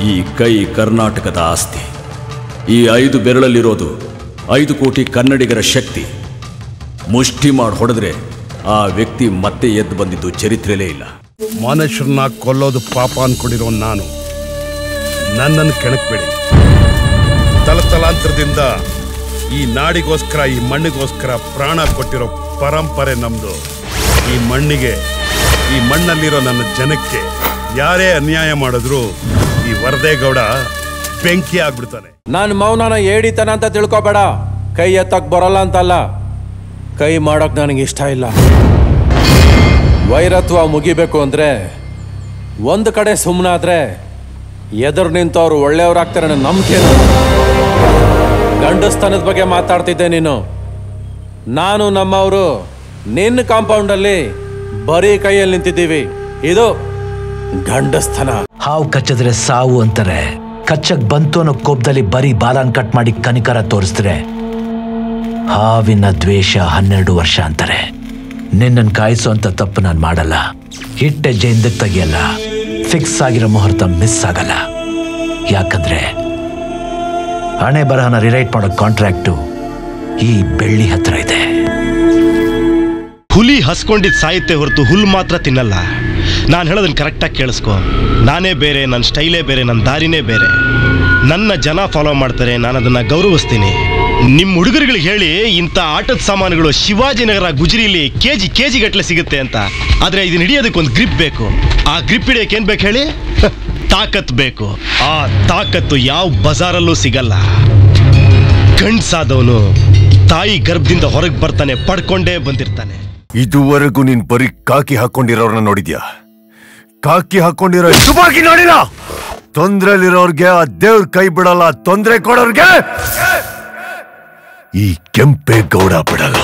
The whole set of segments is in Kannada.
ಈ ಕೈ ಕರ್ನಾಟಕದ ಆಸ್ತಿ ಈ ಐದು ಬೆರಳಲ್ಲಿರೋದು ಐದು ಕೋಟಿ ಕನ್ನಡಿಗರ ಶಕ್ತಿ ಮುಷ್ಟಿ ಮಾಡಿ ಹೊಡೆದ್ರೆ ಆ ವ್ಯಕ್ತಿ ಮತ್ತೆ ಎದ್ದು ಬಂದಿದ್ದು ಚರಿತ್ರೆಲೇ ಇಲ್ಲ ಮನುಷ್ಯರನ್ನ ಕೊಲ್ಲೋದು ಪಾಪ ಅನ್ಕೊಂಡಿರೋ ನಾನು ನನ್ನನ್ನು ಕೆಣಕ್ಬೇಡಿ ತಲತಲಾಂತರದಿಂದ ಈ ನಾಡಿಗೋಸ್ಕರ ಈ ಮಣ್ಣಿಗೋಸ್ಕರ ಪ್ರಾಣ ಕೊಟ್ಟಿರೋ ಪರಂಪರೆ ನಮ್ದು ಈ ಮಣ್ಣಿಗೆ ಈ ಮಣ್ಣಲ್ಲಿರೋ ನನ್ನ ಜನಕ್ಕೆ ಯಾರೇ ಅನ್ಯಾಯ ಮಾಡಿದ್ರು ಈ ವರದೇಗೌಡ ಬೆಂಕಿ ಆಗ್ಬಿಡ್ತಾನೆ ನಾನು ಮೌನನ ಏಡಿತನ ಅಂತ ತಿಳ್ಕೊಬೇಡ ಕೈ ಎತ್ತಕ್ ಬರಲ್ಲ ಅಂತಲ್ಲ ಕೈ ಮಾಡಕ್ ನನಗೆ ಇಷ್ಟ ಇಲ್ಲ ವೈರತ್ವ ಮುಗಿಬೇಕು ಅಂದ್ರೆ ಒಂದು ಕಡೆ ಸುಮ್ಮನಾದ್ರೆ ಎದುರು ನಿಂತವ್ರು ಒಳ್ಳೆಯವ್ರಾಗ್ತಾರೆ ಅನ್ನೋ ನಂಬಿಕೆ ನನಗೆ. ಗಂಡಸ್ತನದ ಬಗ್ಗೆ ಮಾತಾಡ್ತಿದ್ದೆ ನೀನು ನಾನು ನಮ್ಮವರು ನಿನ್ನ ಕಾಂಪೌಂಡಲ್ಲಿ ಬರೀ ಕೈಯಲ್ಲಿ ನಿಂತಿದ್ದೀವಿ ಇದು ಗಂಡಸ್ತನ ಹಾವು ಕಚ್ಚಿದ್ರೆ ಸಾವು ಅಂತಾರೆ ಕಚ್ಚಕ್ ಬಂತು ಅನ್ನೋ ಕೋಪದಲ್ಲಿ ಬರೀ ಬಾಲನ್ ಕಟ್ ಮಾಡಿ ಕನಿಕರ ತೋರಿಸಿದ್ರೆ ಹಾವಿನ ದ್ವೇಷ ಹನ್ನೆರಡು ವರ್ಷ ಅಂತಾರೆ ನಿನ್ನನ್ನು ಕಾಯಿಸುವಂತ ತಪ್ಪು ನಾನು ಮಾಡಲ್ಲ ಹಿಟ್ಟೆಜ್ಜೆ ಹಿಂದಕ್ಕೆ ತೆಗಿಯಲ್ಲ ಫಿಕ್ಸ್ ಆಗಿರೋ ಮುಹೂರ್ತ ಮಿಸ್ ಆಗಲ್ಲ ಯಾಕಂದ್ರೆ ಹಣೆ ಬರಹನ ರಿರೈಟ್ ಮಾಡೋ ಕಾಂಟ್ರಾಕ್ಟು ಈ ಬೆಳ್ಳಿ ಹತ್ರ ಇದೆ ಹುಲಿ ಹಸ್ಕೊಂಡಿದ್ ಸಾಯುತ್ತೆ ಹೊರತು ಹುಲ್ ಮಾತ್ರ ತಿನ್ನಲ್ಲ ನಾನು ಹೇಳೋದನ್ನ ಕರೆಕ್ಟಾಗಿ ಕೇಳಿಸ್ಕೊ ನಾನೇ ಬೇರೆ ನನ್ನ ಸ್ಟೈಲೇ ಬೇರೆ ನನ್ನ ದಾರಿನೇ ಬೇರೆ ನನ್ನ ಜನ ಫಾಲೋ ಮಾಡ್ತಾರೆ ನಾನು ಅದನ್ನ ಗೌರವಿಸ್ತೀನಿ ನಿಮ್ಮ ಹುಡುಗರುಗಳಿಗೆ ಹೇಳಿ ಇಂಥ ಆಟದ ಸಾಮಾನುಗಳು ಶಿವಾಜಿನಗರ ಗುಜರಿಲಿ ಕೆ ಜಿ ಕೆ ಜಿ ಗಟ್ಟಲೆ ಸಿಗುತ್ತೆ ಅಂತ ಆದರೆ ಇದನ್ನ ಹಿಡಿಯೋದಕ್ಕೆ ಒಂದು ಗ್ರಿಪ್ ಬೇಕು ಆ ಗ್ರಿಪ್ ಹಿಡಿಯೋಕೆ ಏನು ಬೇಕು ಹೇಳಿ ತಾಕತ್ ಬೇಕು ಆ ತಾಕತ್ತು ಯಾವ ಬಜಾರಲ್ಲೂ ಸಿಗಲ್ಲ ಗಂಡ್ಸಾದವನು ತಾಯಿ ಗರ್ಭದಿಂದ ಹೊರಗೆ ಬರ್ತಾನೆ ಪಡ್ಕೊಂಡೇ ಬಂದಿರ್ತಾನೆ ಇದುವರೆಗೂ ನೀನ್ ಬರೀ ಕಾಕಿ ಹಾಕೊಂಡಿರೋರ್ನ ನೋಡಿದ್ಯಾ ಕಾಕಿ ಹಾಕೊಂಡಿರೋ ಶುಭಾಗಿ ನೋಡಿಲ್ಲ ತೊಂದ್ರೆಲಿರೋರ್ಗೆ ಆ ದೇವ್ರ ಕೈ ಬಿಡಲ್ಲ ತೊಂದ್ರೆ ಕೊಡೋರ್ಗೆ ಈ ಕೆಂಪೇ ಗೌಡ ಬಿಡಲ್ಲ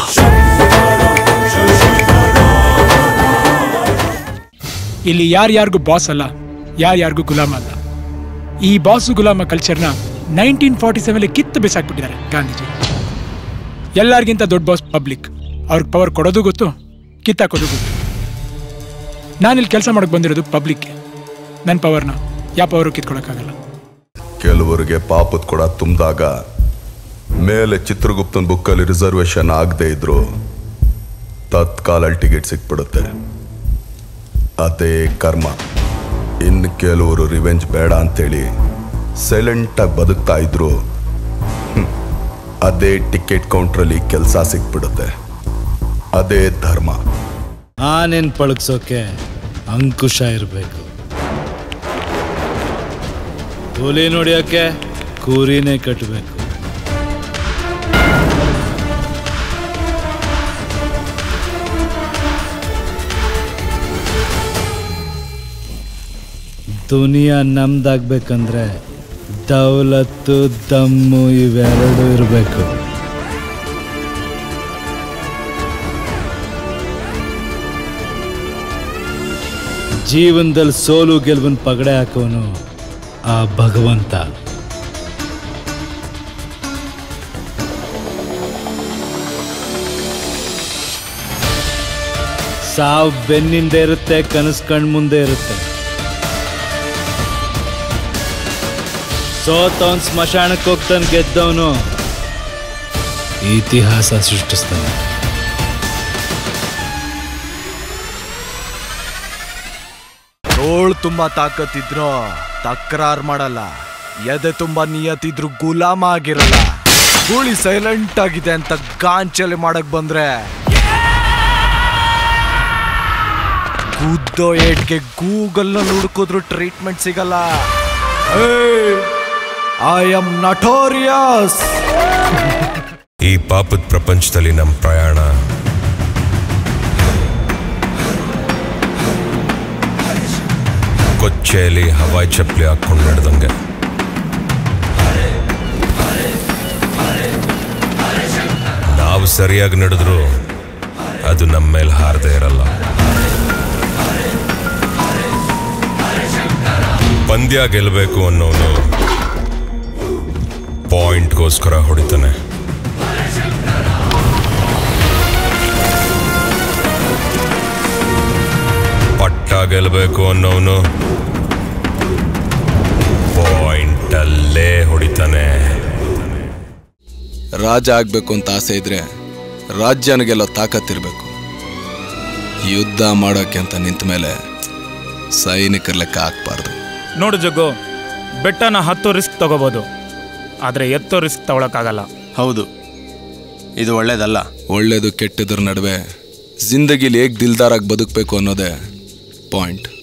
ಇಲ್ಲಿ ಯಾರ್ಯಾರಿಗೂ ಬಾಸ್ ಅಲ್ಲ ಯಾರ್ಯಾರಿಗೂ ಗುಲಾಮ ಅಲ್ಲ ಈ ಬಾಸು ಗುಲಾಮ ಕಲ್ಚರ್ನ ನೈನ್ಟೀನ್ ಫಾರ್ಟಿ ಸೆವೆನ್ ಕಿತ್ತು ಬಿಸಾಕ್ಬಿಟ್ಟಿದ್ದಾರೆ ಗಾಂಧೀಜಿ ಎಲ್ಲರಿಗಿಂತ ದೊಡ್ಡ ಬಾಸ್ ಪಬ್ಲಿಕ್ ಅವ್ರಿಗೆ ಪವರ್ ಕೊಡೋದು ಗೊತ್ತು ಕಿತ್ತಾಕೋದು ಗೊತ್ತು ನಾನಿಲ್ಲಿ ಕೆಲಸ ಮಾಡಕ್ ಬಂದಿರೋದು ಪಬ್ಲಿಕ್ಗೆ ನನ್ನ ಪವರ್ನ ಯಾವ ಪವರು ಕಿತ್ಕೊಳಕ್ಕಾಗಲ್ಲ ಕೆಲವರಿಗೆ ಪಾಪದ ಕೊಡ ತುಂಬಿದಾಗ ಮೇಲೆ ಚಿತ್ರಗುಪ್ತನ ಬುಕ್ಕಲ್ಲಿ ರಿಸರ್ವೇಶನ್ ಆಗದೆ ಇದ್ರು ತತ್ಕಾಲ ಟಿಕೆಟ್ ಸಿಕ್ಬಿಡುತ್ತೆ ಅದೇ ಕರ್ಮ ಇನ್ನು ಕೆಲವರು ರಿವೆಂಜ್ ಬೇಡ ಅಂತೇಳಿ ಸೈಲೆಂಟಾಗಿ ಬದುಕ್ತಾ ಇದ್ರು ಹ್ಮ್. ಅದೇ ಟಿಕೆಟ್ ಕೌಂಟ್ರಲ್ಲಿ ಕೆಲಸ ಸಿಕ್ಬಿಡುತ್ತೆ ಅದೇ ಧರ್ಮ ಆನೆನ್ ಪಳಗ್ಸೋಕೆ ಅಂಕುಶ ಇರಬೇಕು ಹುಲಿ ನೋಡಿಯೋಕೆ ಕೂರಿನೇ ಕಟ್ಟಬೇಕು ದುನಿಯಾ ನಮ್ದಾಗ್ಬೇಕಂದ್ರೆ ದೌಲತ್ತು ದಮ್ಮು ಇವೆರಡು ಇರಬೇಕು ಜೀವನದಲ್ಲಿ ಸೋಲು ಗೆಲುವಿನ ಪಗಡೆ ಹಾಕೋನು ಆ ಭಗವಂತ ಸಾವು ಬೆನ್ನಿಂದ ಇರುತ್ತೆ ಕನಸು ಕಣ್ ಮುಂದೆ ಇರುತ್ತೆ ಸೋತವನ್ ಸ್ಮಶಾನಕ್ಕೆ ಹೋಗ್ತಾನೆ ಗೆದ್ದವನು ಇತಿಹಾಸ ಸೃಷ್ಟಿಸ್ತಾನೆ ತೋಳ್ ತುಂಬಾ ತಾಕತ್ತಿದ್ರು ತಕರಾರ್ ಮಾಡಲ್ಲ ಎದೆ ತುಂಬಾ ನಿಯತ್ತಿದ್ರು ಗುಲಾಮ ಆಗಿರಲ್ಲ ಗೂಳಿ ಸೈಲೆಂಟ್ ಆಗಿದೆ ಅಂತ ಗಾಂಚಲಿ ಮಾಡಕ್ ಬಂದ್ರೆ ಗುದ್ದೋ ಏಟ್ಗೆ ಗೂಗಲ್ ನಲ್ಲಿ ಹುಡುಕಿದ್ರು ಟ್ರೀಟ್ಮೆಂಟ್ ಸಿಗಲ್ಲ ಐ ಆಮ್ ನಟೋರಿಯಸ್ ಈ ಪಾಪದ ಪ್ರಪಂಚದಲ್ಲಿ ನಮ್ಮ ಪ್ರಯಾಣ ಕೊಚ್ಚೆಯಲ್ಲಿ ಹವಾಯಿ ಚಪ್ಪಲಿ ಹಾಕೊಂಡು ನಡೆದಂಗೆ ನಾವು ಸರಿಯಾಗಿ ನಡೆದ್ರು ಅದು ನಮ್ಮ ಮೇಲೆ ಹಾರದೇ ಇರಲ್ಲ ಪಂದ್ಯ ಗೆಲ್ಲಬೇಕು ಅನ್ನೋನು ಪಾಯಿಂಟ್ಗೋಸ್ಕರ ಹೊಡಿತಾನೆ ಪಟ್ಟ ಗೆಲ್ಲಬೇಕು ಅನ್ನೋನು ಅಲ್ಲೇ ಹೊಡಿತಾನೆ ರಾಜ ಆಗ್ಬೇಕು ಅಂತ ಆಸೆ ಇದ್ರೆ ರಾಜ್ಯನಿಗೆಲ್ಲ ತಾಕತ್ತಿರ್ಬೇಕು ಯುದ್ಧ ಮಾಡೋಕೆ ಅಂತ ನಿಂತ ಮೇಲೆ ಸೈನಿಕರ ಲೆಕ್ಕ ಹಾಕ್ಬಾರ್ದು ನೋಡು ಜಗ್ಗು ಬೆಟ್ಟನ ಹತ್ತು ರಿಸ್ಕ್ ತಗೋಬೋದು ಆದರೆ ಎತ್ತೋ ರಿಸ್ಕ್ ತಗೊಳಕ್ಕಾಗಲ್ಲ ಹೌದು ಇದು ಒಳ್ಳೇದಲ್ಲ ಒಳ್ಳೇದು ಕೆಟ್ಟದ್ರ ನಡುವೆ ಜಿಂದಗಿಲಿ ಹೇಗೆ ದಿಲ್ದಾರಾಗಿ ಬದುಕಬೇಕು ಅನ್ನೋದೇ ಪಾಯಿಂಟ್